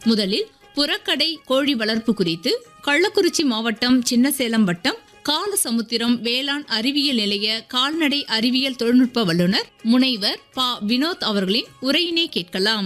முதலில் புறக்கடை கோழி வளர்ப்பு குறித்து கள்ளக்குறிச்சி மாவட்டம் சின்னசேலம் வட்டம் காலசமுத்திரம் வேளாண் அறிவியல் நிலைய கால்நடை அறிவியல் தொழில்நுட்ப வல்லுநர் முனைவர் ப வினோத் அவர்களின் உரையினை கேட்கலாம்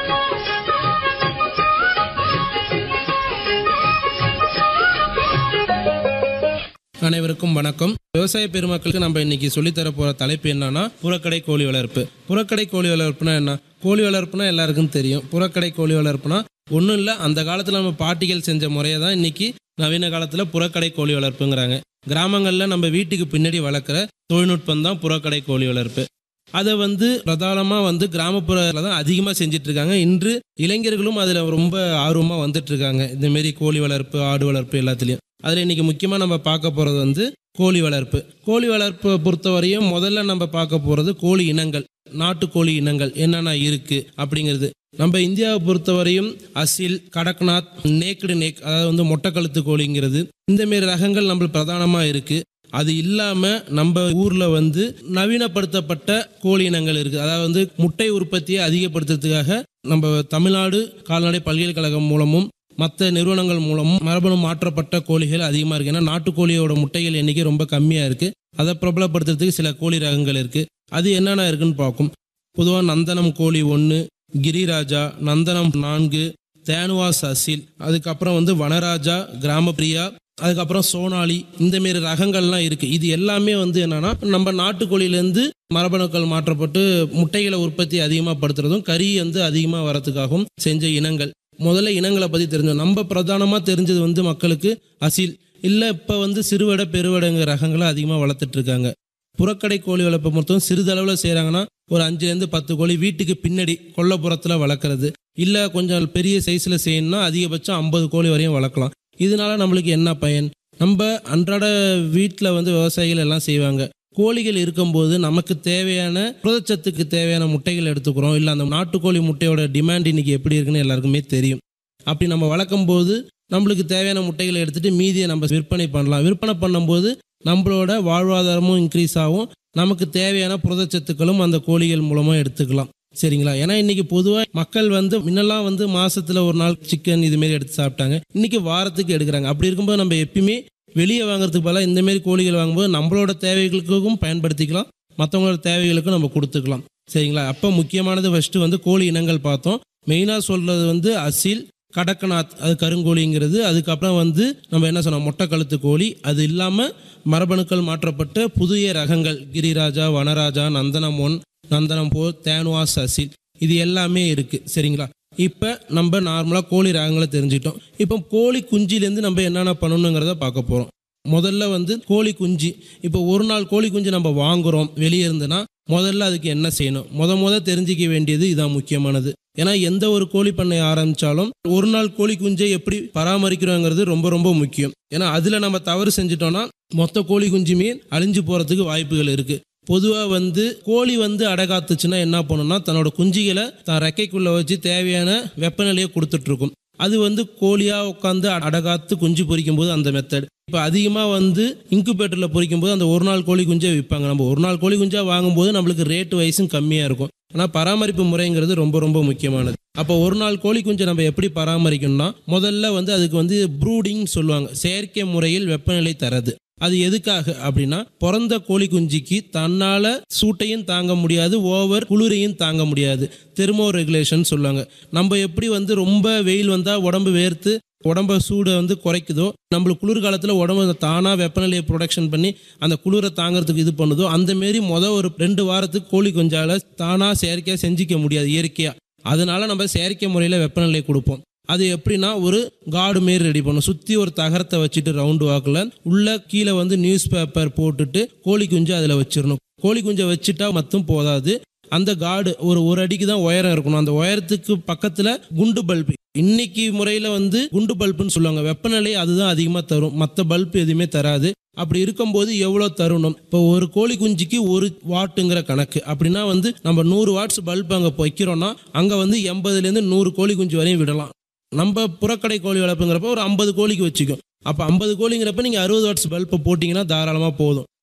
அனைவருக்கும் வணக்கம் விவசாய பெருமக்களுக்கு நம்ம இன்னைக்கு சொல்லித்தர போற தலைப்பு என்னன்னா புறக்கடை கோழி வளர்ப்பு புறக்கடை கோழி வளர்ப்புனா என்ன கோழி வளர்ப்புனா எல்லாருக்கும் தெரியும் புறக்கடை கோழி வளர்ப்புனா ஒன்றும் இல்லை அந்த காலத்தில் நம்ம பாட்டிகள் செஞ்ச முறையை தான் இன்னைக்கு நவீன காலத்தில் புறக்கடை கோழி வளர்ப்புங்கிறாங்க கிராமங்களில் நம்ம வீட்டுக்கு பின்னாடி வளர்க்குற தொழில்நுட்பம் தான் புறக்கடை கோழி வளர்ப்பு அதை வந்து பிரதானமாக வந்து கிராமப்புறத்தில் தான் அதிகமாக செஞ்சுட்டு இருக்காங்க இன்று இளைஞர்களும் அதில் ரொம்ப ஆர்வமாக வந்துட்டு இருக்காங்க இந்த மாரி கோழி வளர்ப்பு ஆடு வளர்ப்பு எல்லாத்துலேயும் அதில் இன்னைக்கு முக்கியமாக நம்ம பார்க்க போகிறது வந்து கோழி வளர்ப்பு கோழி வளர்ப்பை பொறுத்தவரையும் முதல்ல நம்ம பார்க்க போகிறது கோழி இனங்கள் நாட்டுக்கோழி இனங்கள் என்னென்ன இருக்குது அப்படிங்கிறது நம்ம இந்தியாவை பொறுத்தவரையும் அசில் கடக்நாத் நேக்கடு நேக் அதாவது வந்து மொட்டைக்கழுத்து கோழிங்கிறது இந்த மாரி ரகங்கள் நம்ம பிரதானமாக இருக்குது அது இல்லாமல் நம்ம ஊரில் வந்து நவீனப்படுத்தப்பட்ட கோழி இனங்கள் இருக்குது அதாவது வந்து முட்டை உற்பத்தியை அதிகப்படுத்துறதுக்காக நம்ம தமிழ்நாடு கால்நடை பல்கலைக்கழகம் மூலமும் மற்ற நிறுவனங்கள் மூலமும் மரபணு மாற்றப்பட்ட கோழிகள் அதிகமாக இருக்குது ஏன்னா நாட்டுக்கோழியோட முட்டைகள் எண்ணிக்கை ரொம்ப கம்மியாக இருக்குது அதை பிரபலப்படுத்துறதுக்கு சில கோழி ரகங்கள் இருக்குது அது என்னென்ன இருக்குன்னு பார்க்கும் பொதுவாக நந்தனம் கோழி ஒன்று கிரிராஜா நந்தனம் நான்கு தேனுவாஸ் அசில் அதுக்கப்புறம் வந்து வனராஜா கிராமப்பிரியா அதுக்கப்புறம் சோனாலி இந்த மாரி ரகங்கள்லாம் இருக்கு இது எல்லாமே வந்து என்னன்னா நம்ம நாட்டுக்கோழியிலேருந்து மரபணுக்கள் மாற்றப்பட்டு முட்டைகளை உற்பத்தி அதிகமாக படுத்துறதும் கறி வந்து அதிகமாக வரதுக்காகவும் செஞ்ச இனங்கள் முதல்ல இனங்களை பற்றி தெரிஞ்சோம் நம்ம பிரதானமாக தெரிஞ்சது வந்து மக்களுக்கு அசில் இல்லை இப்போ வந்து சிறுவடை பெருவடைங்க ரகங்களை அதிகமாக வளர்த்துட்டு இருக்காங்க புறக்கடை கோழி வளர்ப்பை மொத்தம் சிறிதளவில் செய்கிறாங்கன்னா ஒரு அஞ்சுலேருந்து பத்து கோழி வீட்டுக்கு பின்னாடி கொல்லப்புறத்தில் வளர்க்குறது இல்லை கொஞ்சம் பெரிய சைஸில் செய்யணும்னா அதிகபட்சம் ஐம்பது கோழி வரையும் வளர்க்கலாம் இதனால நம்மளுக்கு என்ன பயன் நம்ம அன்றாட வீட்டில் வந்து விவசாயிகள் எல்லாம் செய்வாங்க கோழிகள் இருக்கும்போது நமக்கு தேவையான புரதச்சத்துக்கு தேவையான முட்டைகள் எடுத்துக்கிறோம் இல்லை அந்த நாட்டுக்கோழி முட்டையோட டிமாண்ட் இன்னைக்கு எப்படி இருக்குன்னு எல்லாருக்குமே தெரியும் அப்படி நம்ம வளர்க்கும் போது நம்மளுக்கு தேவையான முட்டைகளை எடுத்துட்டு மீதியை நம்ம விற்பனை பண்ணலாம் விற்பனை பண்ணும்போது நம்மளோட வாழ்வாதாரமும் இன்க்ரீஸ் ஆகும் நமக்கு தேவையான புரதச்சத்துக்களும் அந்த கோழிகள் மூலமாக எடுத்துக்கலாம் சரிங்களா ஏன்னா இன்னைக்கு பொதுவாக மக்கள் வந்து முன்னெல்லாம் வந்து மாசத்துல ஒரு நாள் சிக்கன் இது மாதிரி எடுத்து சாப்பிட்டாங்க இன்னைக்கு வாரத்துக்கு எடுக்கிறாங்க அப்படி இருக்கும்போது நம்ம எப்பயுமே வெளியே வாங்குறதுக்கு பதிலாக இந்த மாதிரி கோழிகள் வாங்கும்போது நம்மளோட தேவைகளுக்கும் பயன்படுத்திக்கலாம் மற்றவங்களோட தேவைகளுக்கும் நம்ம கொடுத்துக்கலாம் சரிங்களா அப்போ முக்கியமானது ஃபர்ஸ்ட் வந்து கோழி இனங்கள் பார்த்தோம் மெயினாக சொல்றது வந்து அசில் கடக்கநாத் அது கருங்கோழிங்கிறது அதுக்கப்புறம் வந்து நம்ம என்ன சொன்னோம் மொட்டை கழுத்து கோழி அது இல்லாமல் மரபணுக்கள் மாற்றப்பட்ட புதிய ரகங்கள் கிரிராஜா வனராஜா நந்தனம் ஒன் நந்தனம் போ தேனுவாஸ் அசில் இது எல்லாமே இருக்குது சரிங்களா இப்போ நம்ம நார்மலாக கோழி ரகங்களை தெரிஞ்சிட்டோம் இப்போ கோழி குஞ்சிலேருந்து நம்ம என்னென்ன பண்ணணுங்கிறத பார்க்க போகிறோம் முதல்ல வந்து கோழி குஞ்சு இப்போ ஒரு நாள் கோழி குஞ்சு நம்ம வாங்குறோம் வெளியே இருந்துன்னா முதல்ல அதுக்கு என்ன செய்யணும் முத முத தெரிஞ்சிக்க வேண்டியது இதான் முக்கியமானது ஏன்னா எந்த ஒரு கோழி பண்ணை ஆரம்பிச்சாலும் ஒரு நாள் கோழி குஞ்சை எப்படி பராமரிக்கிறோங்கிறது ரொம்ப ரொம்ப முக்கியம் ஏன்னா அதில் நம்ம தவறு செஞ்சிட்டோம்னா மொத்த கோழி குஞ்சுமே அழிஞ்சு போகிறதுக்கு வாய்ப்புகள் இருக்குது பொதுவாக வந்து கோழி வந்து அடகாத்துச்சுன்னா என்ன பண்ணுன்னா தன்னோட குஞ்சுகளை தான் ரெக்கைக்குள்ளே வச்சு தேவையான வெப்பநிலையை கொடுத்துட்டு இருக்கும் அது வந்து கோழியாக உட்காந்து அடகாத்து குஞ்சு பொரிக்கும் போது அந்த மெத்தட் இப்போ அதிகமாக வந்து இன்குபேட்டரில் பொரிக்கும் போது அந்த ஒரு நாள் கோழி குஞ்சை விற்பாங்க நம்ம ஒரு நாள் கோழி குஞ்சா வாங்கும்போது நம்மளுக்கு ரேட் வயசும் கம்மியாக இருக்கும் ஆனால் பராமரிப்பு முறைங்கிறது ரொம்ப ரொம்ப முக்கியமானது அப்போ ஒரு நாள் கோழி குஞ்சை நம்ம எப்படி பராமரிக்கணும்னா முதல்ல வந்து அதுக்கு வந்து ப்ரூடிங் சொல்லுவாங்க செயற்கை முறையில் வெப்பநிலை தரது அது எதுக்காக அப்படின்னா பிறந்த கோழி குஞ்சிக்கு தன்னால சூட்டையும் தாங்க முடியாது ஓவர் குளிரையும் தாங்க முடியாது தெர்மோ ரெகுலேஷன் சொல்லுவாங்க நம்ம எப்படி வந்து ரொம்ப வெயில் வந்தால் உடம்பு வேர்த்து உடம்ப சூடை வந்து குறைக்குதோ நம்மளுக்கு குளிர்காலத்தில் உடம்பு தானாக வெப்பநிலையை ப்ரொடக்ஷன் பண்ணி அந்த குளிரை தாங்கிறதுக்கு இது பண்ணுதோ அந்த மாரி மொதல் ஒரு ரெண்டு வாரத்துக்கு கோழி குஞ்சால தானாக செயற்கையாக செஞ்சிக்க முடியாது இயற்கையாக அதனால நம்ம செயற்கை முறையில் வெப்பநிலை கொடுப்போம் அது எப்படின்னா ஒரு காடு மாரி ரெடி பண்ணும் சுற்றி ஒரு தகரத்தை வச்சுட்டு ரவுண்டு வாக்கில் உள்ள கீழே வந்து நியூஸ் பேப்பர் போட்டுட்டு கோழி குஞ்சு அதில் வச்சிடணும் கோழி குஞ்சை வச்சுட்டா மட்டும் போதாது அந்த காடு ஒரு ஒரு அடிக்கு தான் உயரம் இருக்கணும் அந்த உயரத்துக்கு பக்கத்தில் குண்டு பல்பு இன்னைக்கு முறையில் வந்து குண்டு பல்புன்னு சொல்லுவாங்க வெப்பநிலை அதுதான் அதிகமாக தரும் மற்ற பல்ப் எதுவுமே தராது அப்படி இருக்கும்போது எவ்வளோ தருணம் இப்போ ஒரு கோழி குஞ்சுக்கு ஒரு வாட்டுங்கிற கணக்கு அப்படின்னா வந்து நம்ம நூறு வாட்ஸ் பல்ப் அங்கே வைக்கிறோம்னா அங்கே வந்து எண்பதுலேருந்து நூறு கோழி குஞ்சு வரையும் விடலாம் நம்ம புறக்கடை கோழி வளர்ப்புங்கிறப்ப ஒரு ஐம்பது கோழிக்கு வச்சுக்கும் அப்போ ஐம்பது கோழிங்கிறப்ப நீங்கள் அறுபது வாட்ஸ் பல்பை போட்டிங்கன்னா தாராளமாக போதும்